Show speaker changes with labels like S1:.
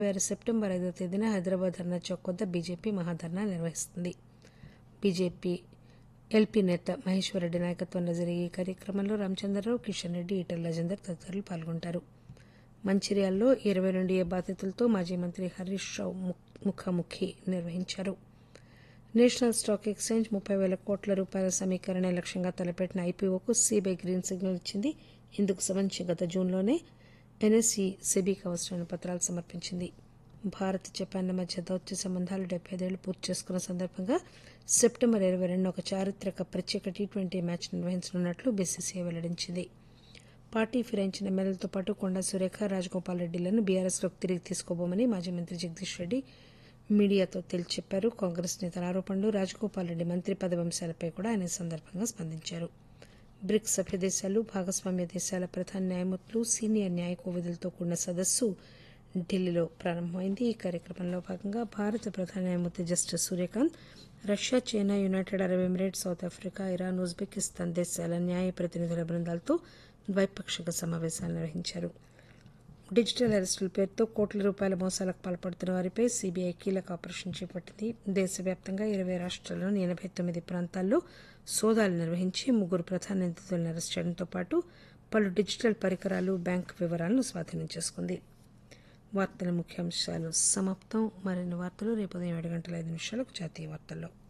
S1: వారు సెప్టెంబర్ ఐదో తేదీన హైదరాబాద్ ధర్నా చౌక్ వద్ద బీజేపీ మహాధర్నా నిర్వహిస్తుంది బీజేపీ ఎల్పీ నేత మహేశ్వరరెడ్డి నాయకత్వంలో జరిగే ఈ కార్యక్రమంలో రామచంద్రరావు కిషన్ రెడ్డి ఈటల రాజేందర్ తదితరులు పాల్గొంటారు మంచిర్యాలలో ఇరవై రెండు ఏ బాధితులతో మాజీ మంత్రి హరీష్ రావు ముఖాముఖి నిర్వహించారు నేషనల్ స్టాక్ ఎక్స్చేంజ్ ముప్పై వేల కోట్ల రూపాయల సమీకరణ లక్ష్యంగా తలపెట్టిన ఐపీఓకు సీబీఐ గ్రీన్ సిగ్నల్ ఇచ్చింది ఇందుకు సంబంధించి గత జూన్లోనే ఎన్ఎస్ఈ సెబీకి అవసరమైన పత్రాలు సమర్పించింది భారత్ జపాన్ల మధ్య దౌత్య సంబంధాలు డెబ్బై ఐదేళ్లు పూర్తి చేసుకున్న సందర్భంగా సెప్టెంబర్ ఇరవై రెండున ఒక చారిత్రక ప్రత్యేక టీ ట్వంటీ మ్యాచ్ నిర్వహించనున్నట్లు బీసీసీఐ వెల్లడించింది పార్టీ ఫిరాయించిన ఎమ్మెల్యేలతో పాటు కొండా సురేఖ రాజగోపాల్ రెడ్డిలను బీఆర్ఎస్లోకి తిరిగి తీసుకోబోమని మాజీ మంత్రి జగదీష్ రెడ్డి మీడియాతో తేల్చి చెప్పారు కాంగ్రెస్ నేతల ఆరోపణలు రాజగోపాల్ రెడ్డి మంత్రి పదవి అంశాలపై కూడా ఆయన ఈ సందర్భంగా స్పందించారు బ్రిక్స్ సభ్య దేశాలు భాగస్వామ్య దేశాల ప్రధాన న్యాయమూర్తులు సీనియర్ న్యాయ కోవిదులతో కూడిన సదస్సు ఢిల్లీలో ప్రారంభమైంది ఈ కార్యక్రమంలో భాగంగా భారత ప్రధాన న్యాయమూర్తి justice Suryakant Russia China United Arab Emirates South Africa Iran Uzbekistan దేశాల న్యాయ ప్రతినిధుల బృందాలతో ద్వైపాక్షిక సమావేశాలు నిర్వహించారు డిజిటల్ అరెస్టుల పేరుతో కోట్ల రూపాయల మోసాలకు పాల్పడుతున్న వారిపై సీబీఐ కీలక ఆపరేషన్ చేపట్టింది దేశవ్యాప్తంగా ఇరవై రాష్ట్రాల్లోని ఎనభై తొమ్మిది ప్రాంతాల్లో సోదాలు నిర్వహించి ముగ్గురు ప్రధాన నిందితులను అరెస్ట్ చేయడంతో పాటు పలు డిజిటల్ పరికరాలు బ్యాంకు వివరాలను స్వాధీనం చేసుకుంది వార్తల ముఖ్యాంశాలు సమాప్తం మరిన్ని వార్తలు రేపు ఉదయం ఏడు గంటల ఐదు నిమిషాలకు జాతీయ వార్తల్లో